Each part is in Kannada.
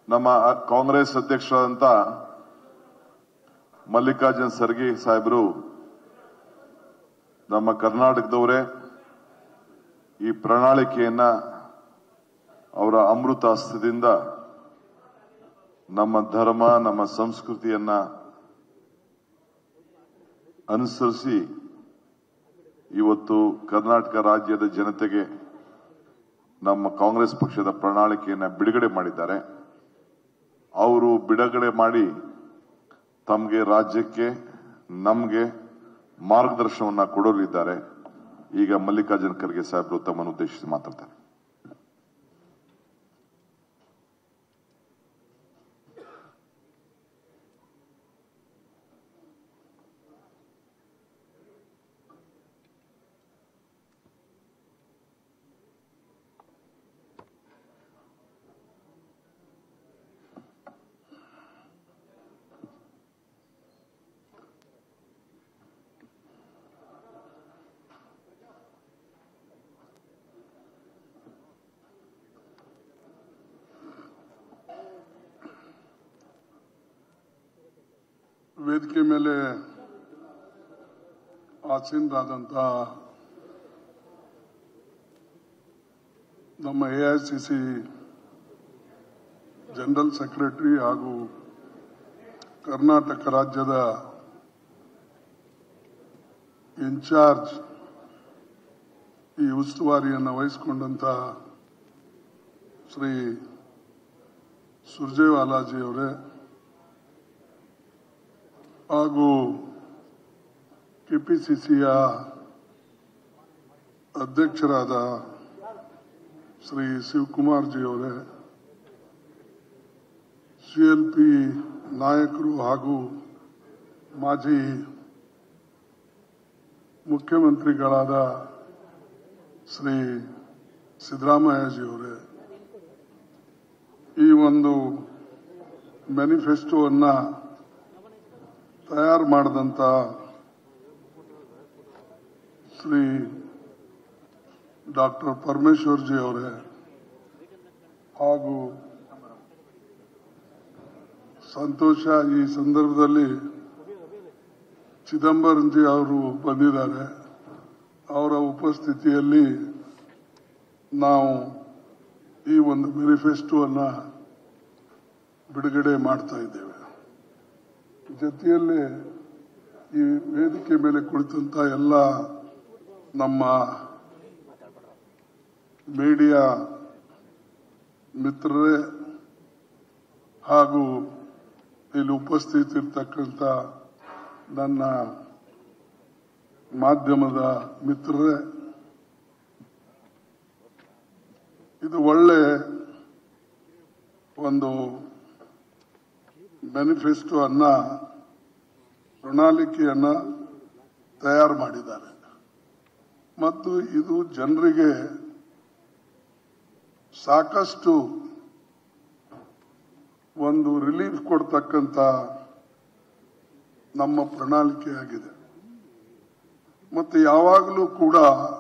ನಮ್ಮ ಕಾಂಗ್ರೆಸ್ ಅಧ್ಯಕ್ಷರಾದಂತ ಮಲ್ಲಿಕಾರ್ಜುನ್ ಖರ್ಗೆ ಸಾಹೇಬರು ನಮ್ಮ ಕರ್ನಾಟಕದವರೇ ಈ ಪ್ರಣಾಳಿಕೆಯನ್ನ ಅವರ ಅಮೃತ ಹಸ್ತದಿಂದ ನಮ್ಮ ಧರ್ಮ ನಮ್ಮ ಸಂಸ್ಕೃತಿಯನ್ನ ಅನುಸರಿಸಿ ಇವತ್ತು ಕರ್ನಾಟಕ ರಾಜ್ಯದ ಜನತೆಗೆ ನಮ್ಮ ಕಾಂಗ್ರೆಸ್ ಪಕ್ಷದ ಪ್ರಣಾಳಿಕೆಯನ್ನ ಬಿಡುಗಡೆ ಮಾಡಿದ್ದಾರೆ ಅವರು ಬಿಡುಗಡೆ ಮಾಡಿ ತಮಗೆ ರಾಜ್ಯಕ್ಕೆ ನಮಗೆ ಮಾರ್ಗದರ್ಶನವನ್ನ ಕೊಡಲಿದ್ದಾರೆ ಈಗ ಮಲ್ಲಿಕಾರ್ಜುನ ಖರ್ಗೆ ಸಾಹೇಬರು ತಮ್ಮನ್ನು ಉದ್ದೇಶಿಸಿ ಮಾತಾಡ್ತಾರೆ ವೇದಿಕೆ ಮೇಲೆ ಆಸೀನರಾದಂಥ ನಮ್ಮ ಎಐಸಿಸಿ ಜನರಲ್ ಸೆಕ್ರೆಟರಿ ಹಾಗೂ ಕರ್ನಾಟಕ ರಾಜ್ಯದ ಇನ್ಚಾರ್ಜ್ ಈ ಉಸ್ತುವಾರಿಯನ್ನು ವಹಿಸಿಕೊಂಡಂತ ಶ್ರೀ ಸುರ್ಜೇವಾಲಾಜಿ ಅವರೇ ಹಾಗೂ ಕೆಪಿಸಿಸಿಯ ಅಧ್ಯಕ್ಷರಾದ ಶ್ರೀ ಶಿವಕುಮಾರ್ ಜಿ ಅವರೇ ಸಿಎಲ್ಪಿ ನಾಯಕರು ಹಾಗೂ ಮಾಜಿ ಮುಖ್ಯಮಂತ್ರಿಗಳಾದ ಶ್ರೀ ಸಿದ್ದರಾಮಯ್ಯಜಿ ಅವರೇ ಈ ಒಂದು ಮ್ಯಾನಿಫೆಸ್ಟೋವನ್ನ ತಯಾರು ಮಾಡಿದಂತ ಶ್ರೀ ಡಾಕ್ಟರ್ ಪರಮೇಶ್ವರ್ ಜಿ ಅವರೇ ಹಾಗೂ ಸಂತೋಷ ಈ ಸಂದರ್ಭದಲ್ಲಿ ಚಿದಂಬರಂ ಜಿ ಅವರು ಬಂದಿದ್ದಾರೆ ಅವರ ಉಪಸ್ಥಿತಿಯಲ್ಲಿ ನಾವು ಈ ಒಂದು ಮ್ಯಾನಿಫೆಸ್ಟೋವನ್ನ ಬಿಡುಗಡೆ ಮಾಡ್ತಾ ಇದ್ದೇವೆ ಜೊತೆಯಲ್ಲಿ ಈ ವೇದಿಕೆ ಮೇಲೆ ಕುಳಿತಂತ ಎಲ್ಲ ನಮ್ಮ ಮೀಡಿಯಾ ಮಿತ್ರರೇ ಹಾಗೂ ಇಲ್ಲಿ ಉಪಸ್ಥಿತಿರ್ತಕ್ಕಂಥ ನನ್ನ ಮಾಧ್ಯಮದ ಮಿತ್ರರೇ ಇದು ಒಳ್ಳೆ ಒಂದು ಮ್ಯಾನಿಫೆಸ್ಟೋ ಅನ್ನ ಪ್ರಣಾಳಿಕೆಯನ್ನ ತಯಾರು ಮಾಡಿದ್ದಾರೆ ಮತ್ತು ಇದು ಜನರಿಗೆ ಸಾಕಷ್ಟು ಒಂದು ರಿಲೀಫ್ ಕೊಡ್ತಕ್ಕಂಥ ನಮ್ಮ ಪ್ರಣಾಳಿಕೆಯಾಗಿದೆ ಮತ್ತು ಯಾವಾಗಲೂ ಕೂಡ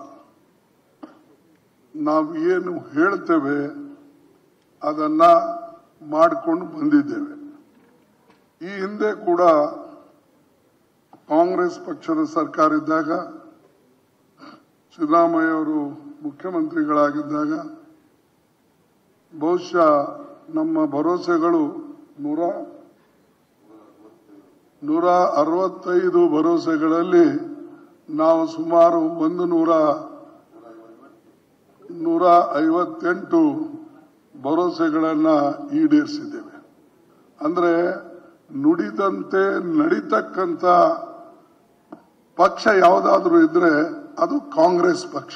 ನಾವು ಏನು ಹೇಳ್ತೇವೆ ಅದನ್ನ ಮಾಡಿಕೊಂಡು ಬಂದಿದ್ದೇವೆ ಈ ಹಿಂದೆ ಕೂಡ ಕಾಂಗ್ರೆಸ್ ಪಕ್ಷದ ಸರ್ಕಾರ ಇದ್ದಾಗ ಸಿದ್ದರಾಮಯ್ಯ ಅವರು ಮುಖ್ಯಮಂತ್ರಿಗಳಾಗಿದ್ದಾಗ ಬಹುಶಃ ನಮ್ಮ ಭರವಸೆಗಳು ನೂರ ನೂರ ಅರವತ್ತೈದು ಭರವಸೆಗಳಲ್ಲಿ ನಾವು ಸುಮಾರು ಒಂದು ನೂರ ನೂರ ಐವತ್ತೆಂಟು ಭರವಸೆಗಳನ್ನ ಈಡೇರಿಸಿದ್ದೇವೆ ಅಂದ್ರೆ ನುಡಿದಂತೆ ನಡೀತಕ್ಕಂಥ ಪಕ್ಷ ಯಾವುದಾದ್ರೂ ಇದ್ರೆ ಅದು ಕಾಂಗ್ರೆಸ್ ಪಕ್ಷ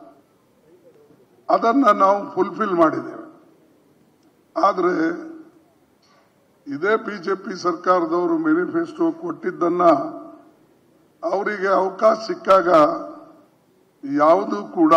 ಅದನ್ನ ನಾವು ಫುಲ್ಫಿಲ್ ಮಾಡಿದ್ದೇವೆ ಆದರೆ ಇದೇ ಬಿಜೆಪಿ ಸರ್ಕಾರದವರು ಮ್ಯಾನಿಫೆಸ್ಟೋ ಕೊಟ್ಟಿದ್ದನ್ನ ಅವರಿಗೆ ಅವಕಾಶ ಸಿಕ್ಕಾಗ ಯಾವುದೂ ಕೂಡ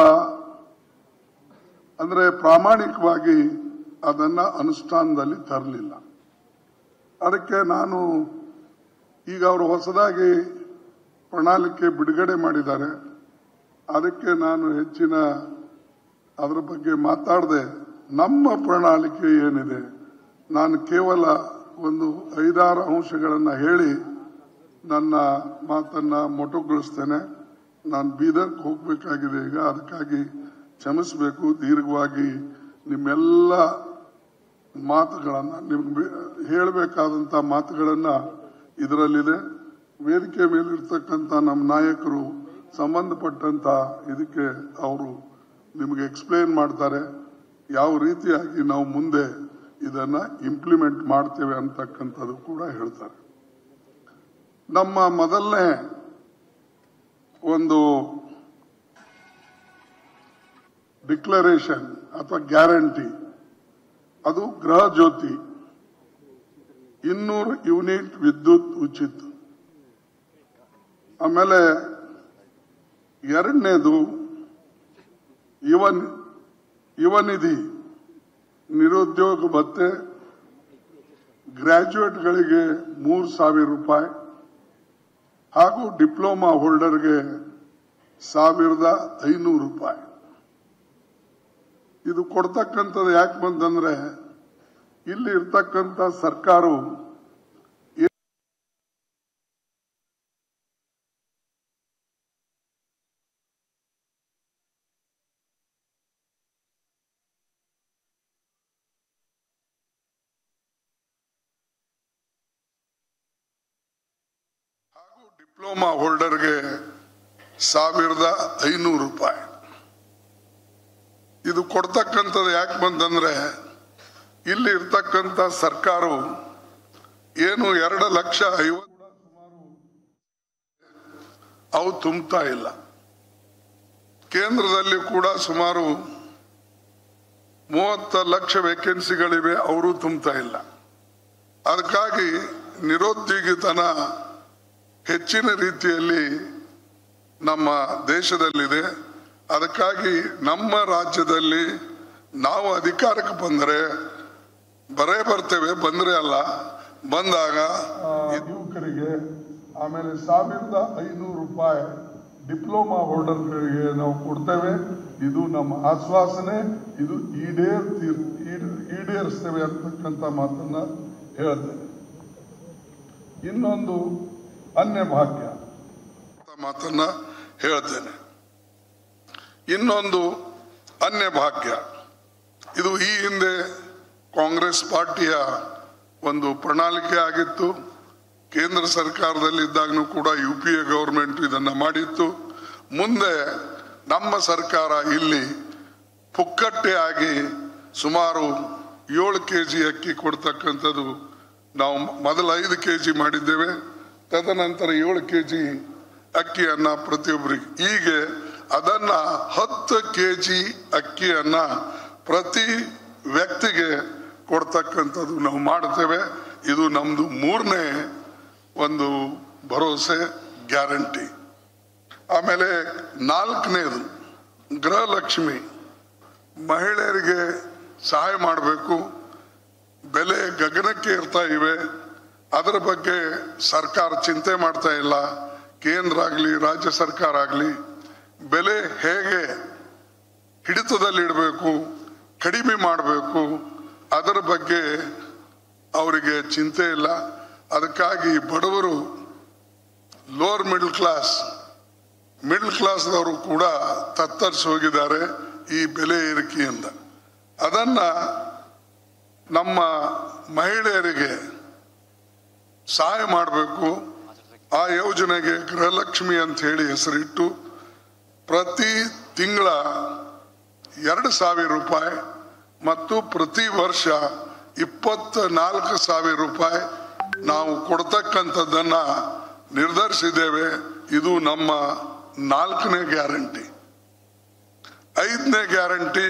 ಅಂದ್ರೆ ಪ್ರಾಮಾಣಿಕವಾಗಿ ಅದನ್ನ ಅನುಷ್ಠಾನದಲ್ಲಿ ತರಲಿಲ್ಲ ಅದಕ್ಕೆ ನಾನು ಈಗ ಅವರು ಹೊಸದಾಗಿ ಪ್ರಣಾಳಿಕೆ ಬಿಡುಗಡೆ ಮಾಡಿದ್ದಾರೆ ಅದಕ್ಕೆ ನಾನು ಹೆಚ್ಚಿನ ಅದರ ಬಗ್ಗೆ ಮಾತಾಡದೆ ನಮ್ಮ ಪ್ರಣಾಳಿಕೆ ಏನಿದೆ ನಾನು ಕೇವಲ ಒಂದು ಐದಾರು ಅಂಶಗಳನ್ನು ಹೇಳಿ ನನ್ನ ಮಾತನ್ನ ಮೊಟಕುಗೊಳಿಸ್ತೇನೆ ನಾನು ಬೀದರ್ಗೆ ಹೋಗಬೇಕಾಗಿದೆ ಈಗ ಅದಕ್ಕಾಗಿ ಕ್ಷಮಿಸಬೇಕು ದೀರ್ಘವಾಗಿ ನಿಮ್ಮೆಲ್ಲ ಮಾತುಗಳನ್ನ ನಿಮ್ಗೆ ಹೇಳಬೇಕಾದಂತ ಮಾತುಗಳನ್ನ ಇದರಲ್ಲಿದೆ ವೇದಿಕೆ ಮೇಲಿರ್ತಕ್ಕಂಥ ನಮ್ಮ ನಾಯಕರು ಸಂಬಂಧಪಟ್ಟಂತ ಇದಕ್ಕೆ ಅವರು ನಿಮಗೆ ಎಕ್ಸ್ಪ್ಲೇನ್ ಮಾಡ್ತಾರೆ ಯಾವ ರೀತಿಯಾಗಿ ನಾವು ಮುಂದೆ ಇದನ್ನ ಇಂಪ್ಲಿಮೆಂಟ್ ಮಾಡ್ತೇವೆ ಅಂತಕ್ಕಂಥದ್ದು ಕೂಡ ಹೇಳ್ತಾರೆ ನಮ್ಮ ಮೊದಲನೇ ಒಂದು ಡಿಕ್ಲರೇಷನ್ ಅಥವಾ ಗ್ಯಾರಂಟಿ ಅದು ಗೃಹ ಜ್ಯೋತಿ ಇನ್ನೂರು ಯೂನಿಟ್ ವಿದ್ಯುತ್ ಉಚಿತ ಆಮೇಲೆ ಎರಡನೇದು ಯುವ ಯುವ ನಿಧಿ ನಿರುದ್ಯೋಗ ಭತ್ಯೆ ಗ್ರಾಜ್ಯುಯೇಟ್ಗಳಿಗೆ ಮೂರು ಸಾವಿರ ರೂಪಾಯಿ ಹಾಗೂ ಡಿಪ್ಲೊಮಾ ಹೋಲ್ಡರ್ಗೆ ಸಾವಿರದ ಐನೂರು ರೂಪಾಯಿ ಇದು ಕೊಡ್ತಕ್ಕಂಥದ್ದು ಯಾಕೆ ಬಂತಂದ್ರೆ ಇಲ್ಲಿ ಇರ್ತಕ್ಕಂಥ ಸರ್ಕಾರವು ಹಾಗೂ ಡಿಪ್ಲೊಮಾ ಹೋಲ್ಡರ್ಗೆ ಸಾವಿರದ ಐನೂರು ರೂಪಾಯಿ ಇದು ಕೊಡ್ತಕ್ಕಂಥದ್ದು ಯಾಕೆ ಬಂತಂದ್ರೆ ಇಲ್ಲಿ ಇರ್ತಕ್ಕಂಥ ಸರ್ಕಾರವು ಏನು ಎರಡು ಲಕ್ಷ ಐವತ್ತು ಅವು ತುಂಬುತ್ತಾ ಇಲ್ಲ ಕೇಂದ್ರದಲ್ಲಿ ಕೂಡ ಸುಮಾರು ಮೂವತ್ತ ಲಕ್ಷ ವೇಕೆನ್ಸಿಗಳಿವೆ ಅವರು ತುಂಬುತ್ತಾ ಇಲ್ಲ ಅದಕ್ಕಾಗಿ ನಿರುದ್ಯೋಗಿತನ ಹೆಚ್ಚಿನ ರೀತಿಯಲ್ಲಿ ನಮ್ಮ ದೇಶದಲ್ಲಿದೆ ಅದಕ್ಕಾಗಿ ನಮ್ಮ ರಾಜ್ಯದಲ್ಲಿ ನಾವು ಅಧಿಕಾರಕ್ಕೆ ಬಂದರೆ ಬರೇ ಬರ್ತೇವೆ ಬಂದ್ರೆ ಅಲ್ಲ ಬಂದಾಗ ಯುವಕರಿಗೆ ಆಮೇಲೆ ಸಾವಿರದ ಐನೂರು ರೂಪಾಯಿ ಡಿಪ್ಲೊಮಾ ಹೋಲ್ಡರ್ಗಳಿಗೆ ನಾವು ಕೊಡ್ತೇವೆ ಇದು ನಮ್ಮ ಆಶ್ವಾಸನೆ ಇದು ಈಡೇರ್ತಿ ಈಡ್- ಈಡೇರಿಸ್ತೇವೆ ಅಂತಕ್ಕಂಥ ಮಾತನ್ನ ಹೇಳ್ತೇನೆ ಇನ್ನೊಂದು ಅನ್ಯ ಭಾಗ್ಯ ಮಾತನ್ನ ಹೇಳ್ತೇನೆ ಇನ್ನೊಂದು ಅನ್ಯ ಭಾಗ್ಯ ಇದು ಈ ಹಿಂದೆ ಕಾಂಗ್ರೆಸ್ ಪಾರ್ಟಿಯ ಒಂದು ಪ್ರಣಾಳಿಕೆ ಆಗಿತ್ತು ಕೇಂದ್ರ ಸರ್ಕಾರದಲ್ಲಿ ಇದ್ದಾಗಲೂ ಕೂಡ ಯು ಪಿ ಎ ಗೌರ್ಮೆಂಟ್ ಇದನ್ನ ಮಾಡಿತ್ತು ಮುಂದೆ ನಮ್ಮ ಸರ್ಕಾರ ಇಲ್ಲಿ ಪುಕ್ಕಟ್ಟೆ ಆಗಿ ಸುಮಾರು ಏಳು ಕೆ ಜಿ ಅಕ್ಕಿ ಕೊಡ್ತಕ್ಕಂಥದ್ದು ನಾವು ಮೊದಲು ಐದು ಕೆ ಜಿ ಮಾಡಿದ್ದೇವೆ ತದನಂತರ ಏಳು ಕೆ ಜಿ ಅಕ್ಕಿಯನ್ನ ಪ್ರತಿಯೊಬ್ಬರಿಗೆ ಈಗ ಅದನ್ನ ಹತ್ತು ಕೆ ಜಿ ಅಕ್ಕಿಯನ್ನ ಪ್ರತಿ ವ್ಯಕ್ತಿಗೆ ಕೊಡ್ತಕ್ಕಂಥದ್ದು ನಾವು ಮಾಡ್ತೇವೆ ಇದು ನಮ್ದು ಮೂರನೇ ಒಂದು ಭರವಸೆ ಗ್ಯಾರಂಟಿ ಆಮೇಲೆ ನಾಲ್ಕನೇದು ಗೃಹಲಕ್ಷ್ಮಿ ಮಹಿಳೆಯರಿಗೆ ಸಹಾಯ ಮಾಡಬೇಕು ಬೆಲೆ ಗಗನಕ್ಕೆ ಇರ್ತಾ ಇವೆ ಅದರ ಬಗ್ಗೆ ಸರ್ಕಾರ ಚಿಂತೆ ಮಾಡ್ತಾ ಇಲ್ಲ ಕೇಂದ್ರ ಆಗಲಿ ರಾಜ್ಯ ಸರ್ಕಾರ ಆಗಲಿ ಬೆಲೆ ಹೇಗೆ ಹಿಡಿತದಲ್ಲಿ ಇಡಬೇಕು ಕಡಿಮೆ ಮಾಡಬೇಕು ಅದರ ಬಗ್ಗೆ ಅವರಿಗೆ ಚಿಂತೆ ಇಲ್ಲ ಅದಕ್ಕಾಗಿ ಬಡವರು ಲೋವರ್ ಮಿಡಲ್ ಕ್ಲಾಸ್ ಮಿಡಲ್ ಕ್ಲಾಸ್ದವರು ಕೂಡ ತತ್ತರಿಸಿ ಹೋಗಿದ್ದಾರೆ ಈ ಬೆಲೆ ಏರಿಕೆಯಿಂದ ಅದನ್ನ ನಮ್ಮ ಮಹಿಳೆಯರಿಗೆ ಸಹಾಯ ಮಾಡಬೇಕು ಆ ಯೋಜನೆಗೆ ಗೃಹಲಕ್ಷ್ಮಿ ಅಂತ ಹೇಳಿ ಹೆಸರಿಟ್ಟು ಪ್ರತಿ ತಿಂಗಳ ಎರಡು ಸಾವಿರ ರೂಪಾಯಿ ಮತ್ತು ಪ್ರತಿ ವರ್ಷ ಇಪ್ಪತ್ತ ನಾಲ್ಕು ಸಾವಿರ ರೂಪಾಯಿ ನಾವು ಕೊಡ್ತಕ್ಕಂಥದ್ದನ್ನ ನಿರ್ಧರಿಸಿದ್ದೇವೆ ಇದು ನಮ್ಮ ನಾಲ್ಕನೇ ಗ್ಯಾರಂಟಿ ಐದನೇ ಗ್ಯಾರಂಟಿ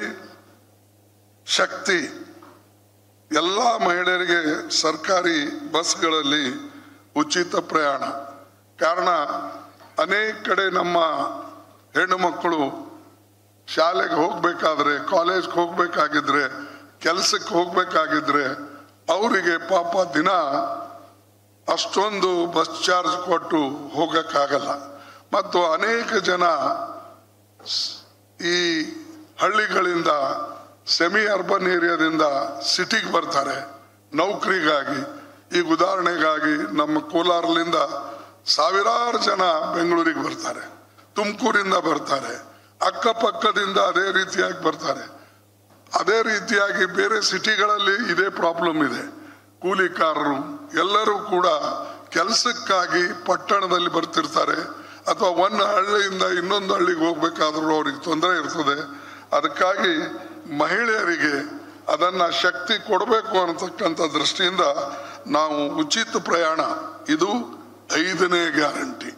ಶಕ್ತಿ ಎಲ್ಲ ಮಹಿಳೆಯರಿಗೆ ಸರ್ಕಾರಿ ಬಸ್ಗಳಲ್ಲಿ ಉಚಿತ ಪ್ರಯಾಣ ಕಾರಣ ಅನೇಕ ಕಡೆ ನಮ್ಮ ಹೆಣ್ಣು ಮಕ್ಕಳು ಶಾಲೆಗೆ ಹೋಗ್ಬೇಕಾದ್ರೆ ಕಾಲೇಜ್ಗೆ ಹೋಗ್ಬೇಕಾಗಿದ್ರೆ ಕೆಲಸಕ್ಕೆ ಹೋಗ್ಬೇಕಾಗಿದ್ರೆ ಅವರಿಗೆ ಪಾಪ ದಿನ ಅಷ್ಟೊಂದು ಬಸ್ ಚಾರ್ಜ್ ಕೊಟ್ಟು ಹೋಗಕ್ಕಾಗಲ್ಲ ಮತ್ತು ಅನೇಕ ಜನ ಸ್- ಈ ಹಳ್ಳಿಗಳಿಂದ ಸೆಮಿ ಅರ್ಬನ್ ಏರಿಯಾದಿಂದ ಸಿಟಿಗೆ ಬರ್ತಾರೆ ನೌಕರಿಗಾಗಿ ಈಗ ಉದಾಹರಣೆಗಾಗಿ ನಮ್ಮ ಕೋಲಾರದಿಂದ ಸಾವಿರಾರು ಜನ ಬೆಂಗಳೂರಿಗೆ ಬರ್ತಾರೆ ತುಮಕೂರಿಂದ ಬರ್ತಾರೆ ಅಕ್ಕಪಕ್ಕದಿಂದ ಅದೇ ರೀತಿಯಾಗಿ ಬರ್ತಾರೆ ಅದೇ ರೀತಿಯಾಗಿ ಬೇರೆ ಸಿಟಿಗಳಲ್ಲಿ ಇದೇ ಪ್ರಾಬ್ಲಮ್ ಇದೆ ಕೂಲಿಕಾರರು ಎಲ್ಲರೂ ಕೂಡ ಕೆಲಸಕ್ಕಾಗಿ ಪಟ್ಟಣದಲ್ಲಿ ಬರ್ತಿರ್ತಾರೆ ಅಥವಾ ಒಂದು ಹಳ್ಳಿಯಿಂದ ಇನ್ನೊಂದು ಹಳ್ಳಿಗೆ ಹೋಗ್ಬೇಕಾದ್ರೂ ಅವ್ರಿಗೆ ತೊಂದರೆ ಇರ್ತದೆ ಅದಕ್ಕಾಗಿ ಮಹಿಳೆಯರಿಗೆ ಅದನ್ನ ಶಕ್ತಿ ಕೊಡಬೇಕು ಅನ್ನತಕ್ಕಂಥ ದೃಷ್ಟಿಯಿಂದ ನಾವು ಉಚಿತ ಪ್ರಯಾಣ ಇದು ಐದನೇ ಗ್ಯಾರಂಟಿ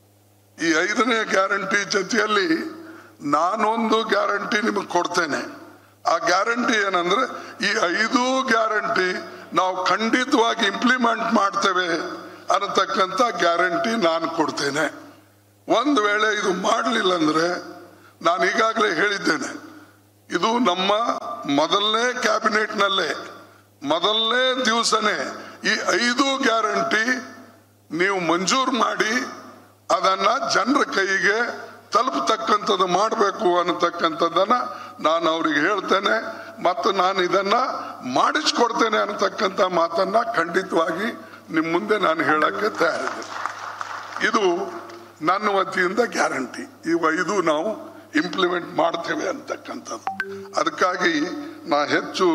ಈ ಐದನೇ ಗ್ಯಾರಂಟಿ ಜೊತೆಯಲ್ಲಿ ನಾನೊಂದು ಗ್ಯಾರಂಟಿ ನಿಮಗೆ ಕೊಡ್ತೇನೆ ಆ ಗ್ಯಾರಂಟಿ ಏನಂದ್ರೆ ಈ ಐದು ಗ್ಯಾರಂಟಿ ನಾವು ಖಂಡಿತವಾಗಿ ಇಂಪ್ಲಿಮೆಂಟ್ ಮಾಡ್ತೇವೆ ಅನ್ನತಕ್ಕಂಥ ಗ್ಯಾರಂಟಿ ನಾನು ಕೊಡ್ತೇನೆ ಒಂದು ವೇಳೆ ಇದು ಮಾಡಲಿಲ್ಲ ಅಂದ್ರೆ ನಾನು ಈಗಾಗಲೇ ಹೇಳಿದ್ದೇನೆ ಇದು ನಮ್ಮ ಮೊದಲನೇ ಕ್ಯಾಬಿನೆಟ್ನಲ್ಲೇ ಮೊದಲನೇ ದಿವಸನೇ ಈ ಐದು ಗ್ಯಾರಂಟಿ ನೀವು ಮಂಜೂರು ಮಾಡಿ ಅದನ್ನ ಜನರ ಕೈಗೆ ತಲುಪತಕ್ಕಂಥದ್ದು ಮಾಡಬೇಕು ಅನ್ನತಕ್ಕಂಥದ್ದನ್ನ ನಾನು ಅವ್ರಿಗೆ ಹೇಳ್ತೇನೆ ಮತ್ತು ನಾನು ಇದನ್ನ ಮಾಡಿಸ್ಕೊಡ್ತೇನೆ ಅನ್ನತಕ್ಕಂಥ ಮಾತನ್ನ ಖಂಡಿತವಾಗಿ ನಿಮ್ಮ ಮುಂದೆ ನಾನು ಹೇಳಕ್ಕೆ ತಯಾರಿದೆ ಇದು ನನ್ನ ವತಿಯಿಂದ ಗ್ಯಾರಂಟಿ ಇವ ಇದು ನಾವು ಇಂಪ್ಲಿಮೆಂಟ್ ಮಾಡ್ತೇವೆ ಅಂತಕ್ಕಂಥದ್ದು ಅದಕ್ಕಾಗಿ ನಾ ಹೆಚ್ಚು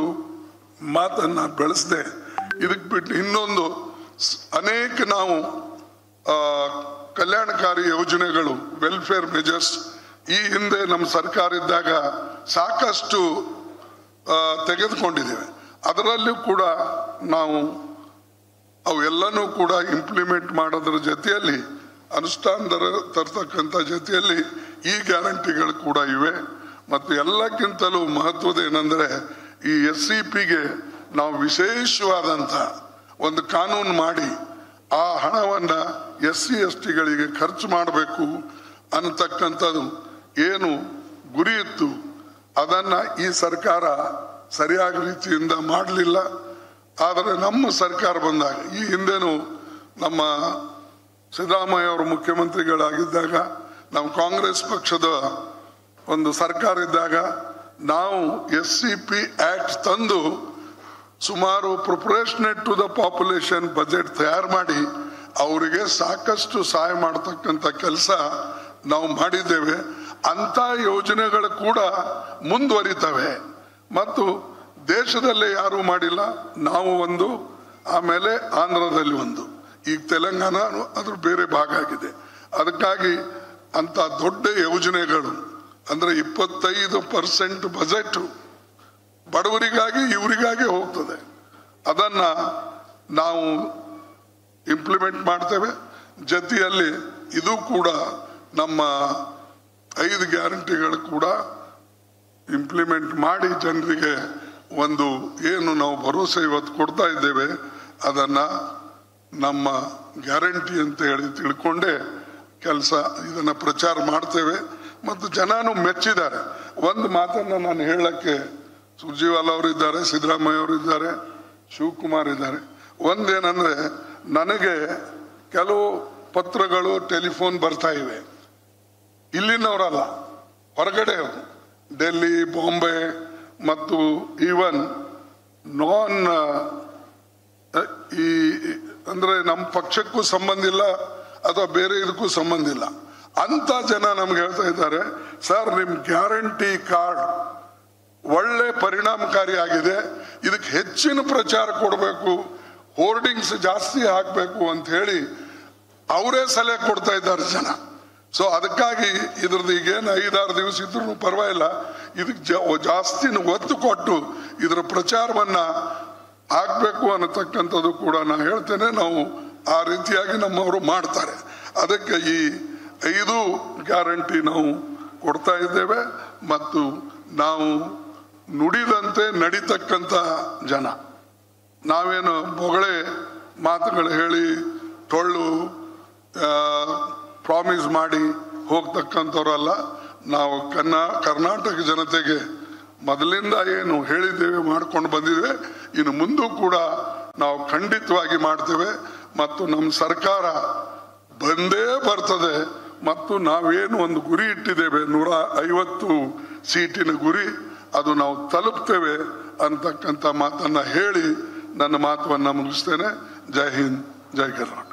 ಮಾತನ್ನ ಬೆಳೆಸದೆ ಇದಕ್ಕೆ ಬಿಟ್ಟು ಇನ್ನೊಂದು ಸ್- ಅನೇಕ ನಾವು ಆ, ಕಲ್ಯಾಣಕಾರಿ ಯೋಜನೆಗಳು ವೆಲ್ಫೇರ್ ಮೆಜರ್ಸ್ ಈ ಹಿಂದೆ ನಮ್ಮ ಸರ್ಕಾರ ಇದ್ದಾಗ ಸಾಕಷ್ಟು ಆ, ತೆಗೆದುಕೊಂಡಿದ್ದೇವೆ ಅದರಲ್ಲೂ ಕೂಡ ನಾವು ಅವೆಲ್ಲನೂ ಕೂಡ ಇಂಪ್ಲಿಮೆಂಟ್ ಮಾಡೋದ್ರ ಜೊತೆಯಲ್ಲಿ ಅನುಷ್ಠಾನ ದರ- ತರ್ತಕ್ಕಂಥ ಜೊತೆಯಲ್ಲಿ ಈ ಗ್ಯಾರಂಟಿಗಳು ಕೂಡ ಇವೆ ಮತ್ತು ಎಲ್ಲಕ್ಕಿಂತಲೂ ಮಹತ್ವದ ಏನಂದ್ರೆ ಈ ಎಸ್ ಸಿ ಪಿಗೆ ನಾವು ವಿಶೇಷವಾದಂಥ ಒಂದು ಕಾನೂನು ಮಾಡಿ ಆ ಹಣವನ್ನ ಎಸ್ ಸಿ ಎಸ್ ಟಿಗಳಿಗೆ ಖರ್ಚು ಮಾಡಬೇಕು ಅನ್ನತಕ್ಕಂಥದ್ದು ಏನು ಗುರಿ ಇತ್ತು ಅದನ್ನ ಈ ಸರ್ಕಾರ ಸರಿಯಾದ ರೀತಿಯಿಂದ ಮಾಡಲಿಲ್ಲ ಆದರೆ ನಮ್ಮ ಸರ್ಕಾರ ಬಂದಾಗ ಈ ಹಿಂದೆನೂ ನಮ್ಮ ಸಿದ್ದರಾಮಯ್ಯ ಅವರು ಮುಖ್ಯಮಂತ್ರಿಗಳಾಗಿದ್ದಾಗ ನಮ್ಮ ಕಾಂಗ್ರೆಸ್ ಪಕ್ಷದ ಒಂದು ಸರ್ಕಾರ ಇದ್ದಾಗ ನಾವು ಎಸ್ ಸಿ ಪಿ ಆಕ್ಟ್ ತಂದು ಸುಮಾರು proportionate to the population budget ತಯಾರು ಮಾಡಿ ಅವರಿಗೆ ಸಾಕಷ್ಟು ಸಹಾಯ ಮಾಡತಕ್ಕಂಥ ಕೆಲಸ ನಾವು ಮಾಡಿದ್ದೇವೆ ಅಂತ ಯೋಜನೆಗಳು ಕೂಡ ಮುಂದುವರಿತವೆ ಮತ್ತು ದೇಶದಲ್ಲೇ ಯಾರೂ ಮಾಡಿಲ್ಲ ನಾವು ಒಂದು ಆಮೇಲೆ ಆಂಧ್ರದಲ್ಲಿ ಒಂದು ಈಗ ತೆಲಂಗಾಣ ಅದ್ರ ಬೇರೆ ಭಾಗ ಆಗಿದೆ ಅದಕ್ಕಾಗಿ ಅಂತ ದೊಡ್ಡ ಯೋಜನೆಗಳು ಅಂದ್ರೆ ಇಪ್ಪತ್ತೈದು ಪರ್ಸೆಂಟ್ ಬಜೆಟ್ ಬಡವರಿಗಾಗಿ ಇವರಿಗಾಗಿ ಹೋಗ್ತದೆ ಅದನ್ನ ನಾವು ಇಂಪ್ಲಿಮೆಂಟ್ ಮಾಡ್ತೇವೆ ಜೊತೆಯಲ್ಲಿ ಇದು ಕೂಡ ನಮ್ಮ ಐದು ಗ್ಯಾರಂಟಿಗಳು ಕೂಡ ಇಂಪ್ಲಿಮೆಂಟ್ ಮಾಡಿ ಜನರಿಗೆ ಒಂದು ಏನು ನಾವು ಭರವಸೆ ಇವತ್ತು ಕೊಡ್ತಾ ಇದ್ದೇವೆ ಅದನ್ನ ನಮ್ಮ ಗ್ಯಾರಂಟಿ ಅಂತ ಹೇಳಿ ತಿಳ್ಕೊಂಡೇ ಕೆಲಸ ಇದನ್ನ ಪ್ರಚಾರ ಮಾಡ್ತೇವೆ ಮತ್ತು ಜನನು ಮೆಚ್ಚಿದ್ದಾರೆ ಒಂದು ಮಾತನ್ನ ನಾನು ಹೇಳಕ್ಕೆ ಸುರ್ಜಿವಾಲ ಅವರು ಇದ್ದಾರೆ ಸಿದ್ದರಾಮಯ್ಯ ಅವರು ಇದ್ದಾರೆ ಶಿವಕುಮಾರ್ ಇದ್ದಾರೆ ಒಂದೇನಂದ್ರೆ ನನಗೆ ಕೆಲವು ಪತ್ರಗಳು ಟೆಲಿಫೋನ್ ಬರ್ತಾ ಇವೆ ಇಲ್ಲಿನವರಲ್ಲ ಹೊರಗಡೆ ಡೆಲ್ಲಿ ಬಾಂಬೆ ಮತ್ತು ಈವನ್ ನಾನ್ ಈ ಅಂದ್ರೆ ನಮ್ಮ ಪಕ್ಷಕ್ಕೂ ಸಂಬಂಧ ಇಲ್ಲ ಅಥವಾ ಬೇರೆ ಇದಕ್ಕೂ ಸಂಬಂಧ ಇಲ್ಲ ಅಂತ ಜನ ನಮ್ಗೆ ಹೇಳ್ತಾ ಇದ್ದಾರೆ ಸರ್ ನಿಮ್ ಗ್ಯಾರಂಟಿ ಕಾರ್ಡ್ ಒಳ್ಳೆ ಪರಿಣಾಮಕಾರಿಯಾಗಿದೆ ಇದಕ್ಕೆ ಹೆಚ್ಚಿನ ಪ್ರಚಾರ ಕೊಡಬೇಕು ಹೋರ್ಡಿಂಗ್ಸ್ ಜಾಸ್ತಿ ಹಾಕಬೇಕು ಅಂತ ಹೇಳಿ ಅವರೇ ಸಲಹೆ ಕೊಡ್ತಾ ಇದ್ದಾರೆ ಜನ ಸೊ ಅದಕ್ಕಾಗಿ ಇದ್ರದ್ದು ಈಗೇನು ಐದಾರು ದಿವಸ ಇದ್ರೂ ಪರವಾಗಿಲ್ಲ ಇದಕ್ಕೆ ಜಾ- ಜಾಸ್ತಿ ಒತ್ತು ಕೊಟ್ಟು ಇದರ ಪ್ರಚಾರವನ್ನ ಆಗ್ಬೇಕು ಅನ್ನತಕ್ಕಂಥದ್ದು ಕೂಡ ನಾನು ಹೇಳ್ತೇನೆ ನಾವು ಆ ರೀತಿಯಾಗಿ ನಮ್ಮವರು ಮಾಡ್ತಾರೆ ಅದಕ್ಕೆ ಈ ಐದು ಗ್ಯಾರಂಟಿ ನಾವು ಕೊಡ್ತಾ ಇದ್ದೇವೆ ಮತ್ತು ನಾವು ನುಡಿದಂತೆ ನಡೀತಕ್ಕಂಥ ಜನ ನಾವೇನು ಬೊಗಳೆ ಮಾತುಗಳು ಹೇಳಿ ಟೊಳ್ಳು ಪ್ರಾಮಿಸ್ ಮಾಡಿ ಹೋಗ್ತಕ್ಕಂಥವ್ರಲ್ಲ ನಾವು ಕನ್ನ ಕರ್ನಾಟಕ ಜನತೆಗೆ ಮೊದಲಿಂದ ಏನು ಹೇಳಿದ್ದೇವೆ ಮಾಡ್ಕೊಂಡು ಬಂದಿದ್ದೇವೆ ಇನ್ನು ಮುಂದೂ ಕೂಡ ನಾವು ಖಂಡಿತವಾಗಿ ಮಾಡ್ತೇವೆ ಮತ್ತು ನಮ್ಮ ಸರ್ಕಾರ ಬಂದೇ ಬರ್ತದೆ ಮತ್ತು ನಾವೇನು ಒಂದು ಗುರಿ ಇಟ್ಟಿದ್ದೇವೆ ನೂರ ಐವತ್ತು ಸೀಟಿನ ಗುರಿ ಅದು ನಾವು ತಲುಪ್ತೇವೆ ಅಂತಕ್ಕಂಥ ಮಾತನ್ನ ಹೇಳಿ ನನ್ನ ಮಾತುವನ್ನ ಮುಗಿಸ್ತೇನೆ ಜೈ ಹಿಂದ್ ಜೈ ಕರ್ನಾಟಕ